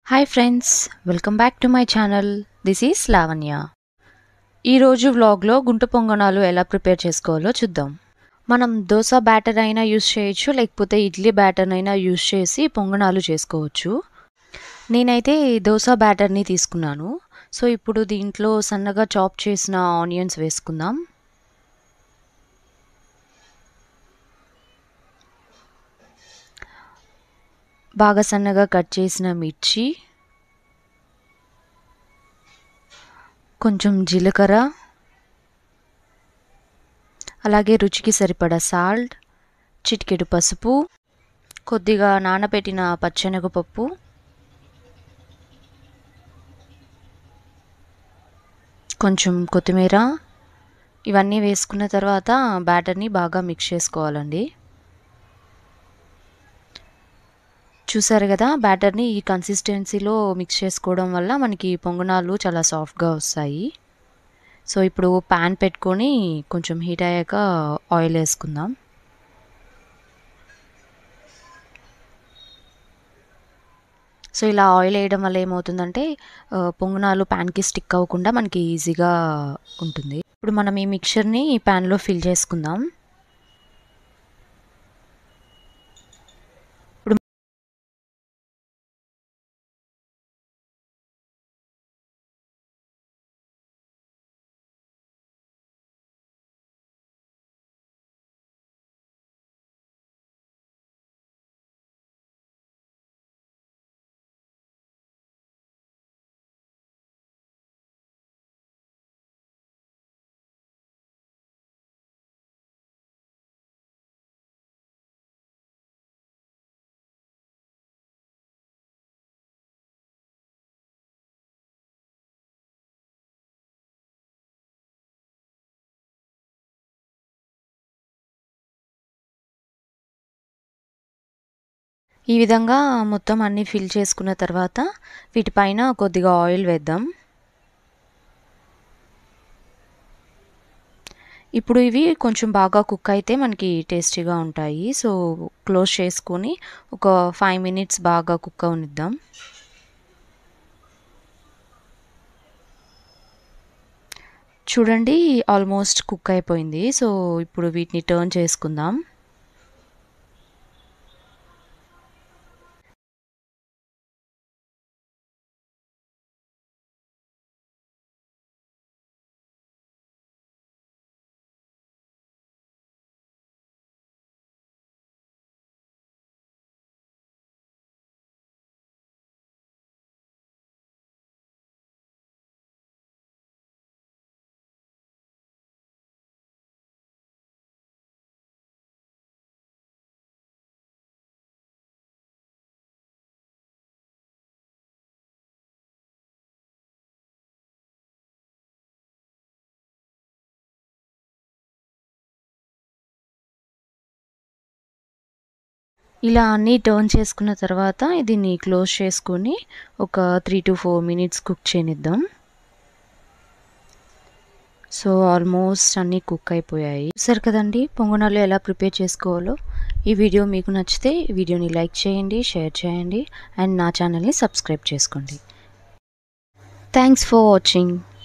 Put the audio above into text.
hi friends welcome back to my channel this is Lavanya ఈరోజు వ్లాగ్లో గుంట పొంగనాలు ఎలా ప్రిపేర్ చేసుకోవాలో చూద్దాం మనం దోశ బ్యాటర్ అయినా యూస్ చేయొచ్చు లేకపోతే ఇడ్లీ బ్యాటర్ అయినా యూస్ చేసి పొంగనాలు చేసుకోవచ్చు నేనైతే దోశ బ్యాటర్ని తీసుకున్నాను సో ఇప్పుడు దీంట్లో సన్నగా చాప్ చేసిన ఆనియన్స్ వేసుకుందాం బాగా సన్నగా కట్ చేసిన మిర్చి కొంచెం జీలకర్ర అలాగే రుచికి సరిపడా సాల్ట్ చిటికెడు పసుపు కొద్దిగా నానబెట్టిన పచ్చెనగపప్పు కొంచెం కొత్తిమీర ఇవన్నీ వేసుకున్న తర్వాత బ్యాటర్ని బాగా మిక్స్ చేసుకోవాలండి చూసారు కదా బ్యాటర్ని ఈ కన్సిస్టెన్సీలో మిక్స్ చేసుకోవడం వల్ల మనకి పొంగనాలు చాలా సాఫ్ట్గా వస్తాయి సో ఇప్పుడు ప్యాన్ పెట్టుకొని కొంచెం హీట్ అయ్యాక ఆయిల్ వేసుకుందాం సో ఇలా ఆయిల్ వేయడం వల్ల ఏమవుతుందంటే పొంగనాలు ప్యాన్కి స్టిక్ అవ్వకుండా మనకి ఈజీగా ఉంటుంది ఇప్పుడు మనం ఈ మిక్చర్ని ఈ ప్యాన్లో ఫిల్ చేసుకుందాం ఈ విధంగా మొత్తం అన్నీ ఫిల్ చేసుకున్న తర్వాత వీటిపైన కొద్దిగా ఆయిల్ వేద్దాం ఇప్పుడు ఇవి కొంచెం బాగా కుక్ అయితే మనకి టేస్టీగా ఉంటాయి సో క్లోజ్ చేసుకొని ఒక ఫైవ్ మినిట్స్ బాగా కుక్ అవనిద్దాం చూడండి ఆల్మోస్ట్ కుక్ అయిపోయింది సో ఇప్పుడు వీటిని టర్న్ చేసుకుందాం ఇలా అన్నీ టర్న్ చేసుకున్న తర్వాత దీన్ని క్లోజ్ చేసుకొని ఒక three to four minutes cook చేయనిద్దాం సో ఆల్మోస్ట్ అన్నీ కుక్ అయిపోయాయి సరే కదండి పొంగనాలు ఎలా ప్రిపేర్ చేసుకోవాలో ఈ వీడియో మీకు నచ్చితే ఈ వీడియోని లైక్ చేయండి షేర్ చేయండి అండ్ నా ఛానల్ని సబ్స్క్రైబ్ చేసుకోండి థ్యాంక్స్ ఫర్ వాచింగ్